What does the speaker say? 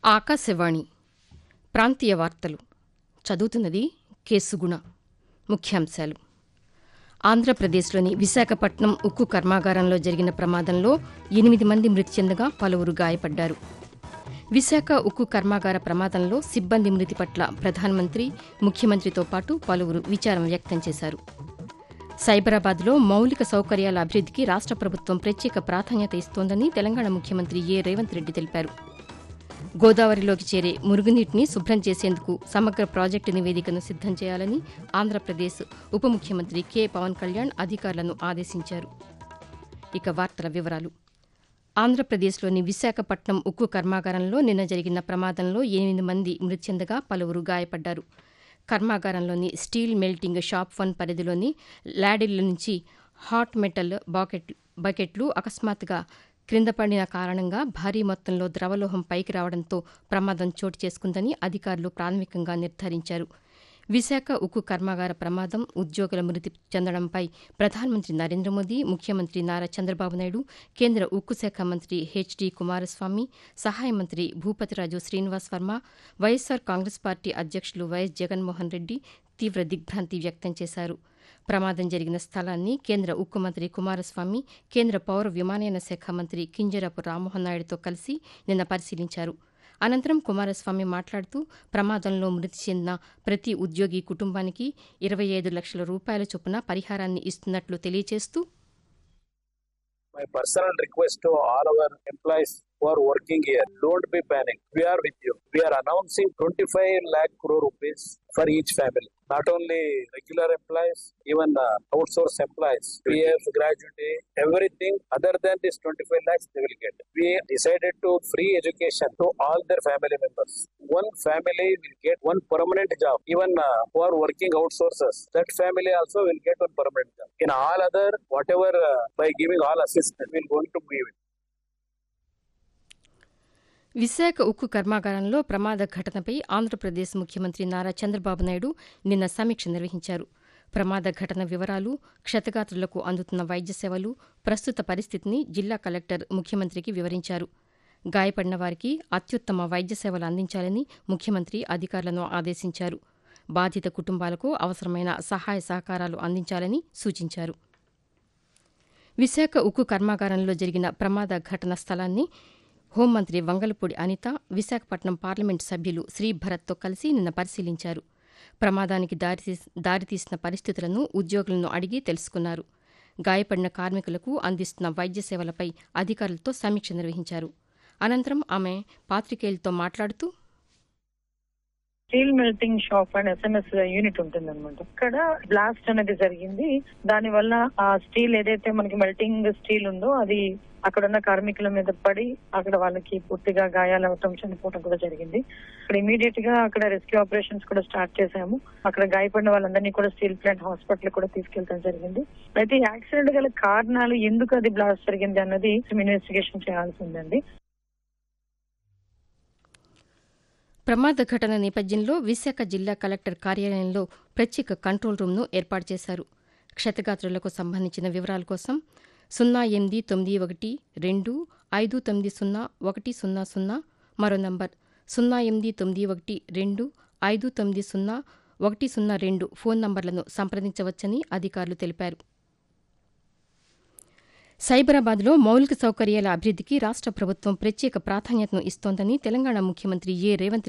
ఆకాశవాణి ప్రాంతీయ వార్తలు చదువుతున్నది కేసుగుణ ముఖ్యాంశాలు ఆంధ్రప్రదేశ్లోని విశాఖపట్నం ఉక్కు కర్మాగారంలో జరిగిన ప్రమాదంలో ఎనిమిది మంది మృతి చెందగా పలువురు గాయపడ్డారు విశాఖ ఉక్కు కర్మాగార ప్రమాదంలో సిబ్బంది మృతి పట్ల ప్రధానమంత్రి ముఖ్యమంత్రితో పాటు పలువురు విచారం వ్యక్తం చేశారు సైబరాబాద్లో మౌలిక సౌకర్యాల అభివృద్దికి రాష్ట ప్రభుత్వం ప్రత్యేక ప్రాధాన్యత ఇస్తోందని తెలంగాణ ముఖ్యమంత్రి ఏ రేవంత్ రెడ్డి తెలిపారు గోదావరిలోకి చేరే మురుగునీటిని శుభ్రం చేసేందుకు సమగ్ర ప్రాజెక్టు నివేదికను సిద్దం చేయాలని ఆంధ్రప్రదేశ్ ఉప ముఖ్యమంత్రి కె పవన్ కళ్యాణ్ అధికారులను ఆదేశించారు ఇక వార్తల వివరాలు ఆంధ్రప్రదేశ్లోని విశాఖపట్నం ఉక్కు కర్మాగారంలో నిన్న జరిగిన ప్రమాదంలో ఎనిమిది మంది మృతి చెందగా పలువురు గాయపడ్డారు కర్మాగారంలోని స్టీల్ మెల్టింగ్ షాప్ వన్ పరిధిలోని ల్యాడిల్ల నుంచి హాట్ మెటల్ బాకెట్ బకెట్లు అకస్మాత్తుగా క్రింద పడిన కారణంగా భారీ మొత్తంలో ద్రవలోహం పైకి రావడంతో ప్రమాదం చోటు చేసుకుందని అధికారులు ప్రాథమికంగా నిర్ధారించారు విశాఖ ఉక్కు కర్మాగార ప్రమాదం ఉద్యోగుల మృతి చెందడంపై ప్రధానమంత్రి నరేంద్ర మోదీ ముఖ్యమంత్రి నారా చంద్రబాబు నాయుడు కేంద్ర ఉక్కు శాఖ మంత్రి హెచ్డి కుమారస్వామి సహాయ మంత్రి భూపతిరాజు శ్రీనివాస్ వర్మ వైఎస్సార్ కాంగ్రెస్ పార్టీ అధ్యక్షులు వైఎస్ జగన్మోహన్ రెడ్డి తీవ్ర దిగ్భ్రాంతి వ్యక్తం చేశారు ప్రమాదం జరిగిన స్థలాన్ని కేంద్ర ఉక్కు మంత్రి కుమారస్వామి కేంద్ర పౌర విమానయాన శాఖ మంత్రి కింజరాపు రామ్మోహన్ నాయుడుతో కలిసి నిన్న పరిశీలించారు అనంతరం కుమారస్వామి మాట్లాడుతూ ప్రమాదంలో మృతి చెందిన ప్రతి ఉద్యోగి కుటుంబానికి ఇరవై ఐదు లక్షల రూపాయల చొప్పున పరిహారాన్ని ఇస్తున్నట్లు తెలియజేస్తూ My personal request to all our employees who are working here, don't be panic. We are with you. We are announcing 25 lakh crore rupees for each family. Not only regular employees, even uh, outsource employees, PF, gratuity, everything other than this 25 lakhs they will get. We decided to free education to all their family members. One family will get one permanent job. Even uh, who are working outsources, that family also will get one permanent job. In all other, whatever uh, by giving all assistance, we will going to give it. Visakha ఉక్కు కర్మాగారంలో ప్రమాద ఘటనపై ఆంధ్రప్రదేశ్ ముఖ్యమంత్రి నారా చంద్రబాబు నాయుడు నిన్న సమీక్ష నిర్వహించారు ప్రమాద ఘటన వివరాలు క్షతగాత్రులకు అందుతున్న వైద్య సేవలు ప్రస్తుత పరిస్థితిని జిల్లా కలెక్టర్ ముఖ్యమంత్రికి వివరించారు గాయపడిన వారికి అత్యుత్తమ వైద్య సేవలు అందించాలని ముఖ్యమంత్రి అధికారులను ఆదేశించారు బాధిత కుటుంబాలకు అవసరమైన సహాయ సహకారాలు అందించాలని సూచించారు విశాఖ ఉక్కు కర్మాగారంలో జరిగిన ప్రమాద ఘటన స్థలాన్ని హోంమంత్రి వంగలపూడి అనిత విశాఖపట్నం పార్లమెంటు సభ్యులు శ్రీభరత్తో కలిసి నిన్న పరిశీలించారు ప్రమాదానికి దారితీసిన పరిస్థితులను ఉద్యోగులను అడిగి తెలుసుకున్నారు గాయపడిన కార్మికులకు అందిస్తున్న వైద్య సేవలపై అధికారులతో సమీక్ష నిర్వహించారు అనంతరం ఆమె పాతికేయులతో మాట్లాడుతూ steel melting shop and SMS unit ఉంటుంది అనమాట ఇక్కడ బ్లాస్ట్ అనేది జరిగింది దాని వల్ల ఆ స్టీల్ ఏదైతే మనకి మెల్టింగ్ స్టీల్ ఉందో అది అక్కడ ఉన్న కార్మికుల మీద పడి అక్కడ వాళ్ళకి పూర్తిగా గాయాలు అవటం చనిపోవడం కూడా జరిగింది అక్కడ ఇమీడియట్ గా అక్కడ రెస్క్యూ ఆపరేషన్స్ కూడా స్టార్ట్ చేశాము అక్కడ గాయపడిన వాళ్ళందరినీ కూడా స్టీల్ ప్లాంట్ హాస్పిటల్ కూడా తీసుకెళ్తాం జరిగింది అయితే యాక్సిడెంట్ గల కారణాలు ఎందుకు అది బ్లాస్ట్ జరిగింది అన్నది ఇన్వెస్టిగేషన్ చేయాల్సి ఉందండి ప్రమాద ఘటన నేపథ్యంలో విశాఖ జిల్లా కలెక్టర్ కార్యాలయంలో ప్రత్యేక కంట్రోల్ రూమ్ను ఏర్పాటు చేశారు క్షతగాత్రులకు సంబంధించిన వివరాల కోసం సున్నా ఎనిమిది తొమ్మిది ఒకటి రెండు ఐదు తొమ్మిది సున్నా ఒకటి సున్నా సున్నా మరో నంబర్ సున్నా ఎనిమిది తొమ్మిది ఒకటి రెండు ఐదు తొమ్మిది సున్నా ఒకటి సున్నా రెండు ఫోన్ నంబర్లను సంప్రదించవచ్చని అధికారులు తెలిపారు సైబరాబాద్లో మౌలిక సౌకర్యాల అభివృద్దికి రాష్ట ప్రభుత్వం ప్రత్యేక ప్రాధాన్యతను ఇస్తోందని తెలంగాణ ముఖ్యమంత్రి ఏ రేవంత్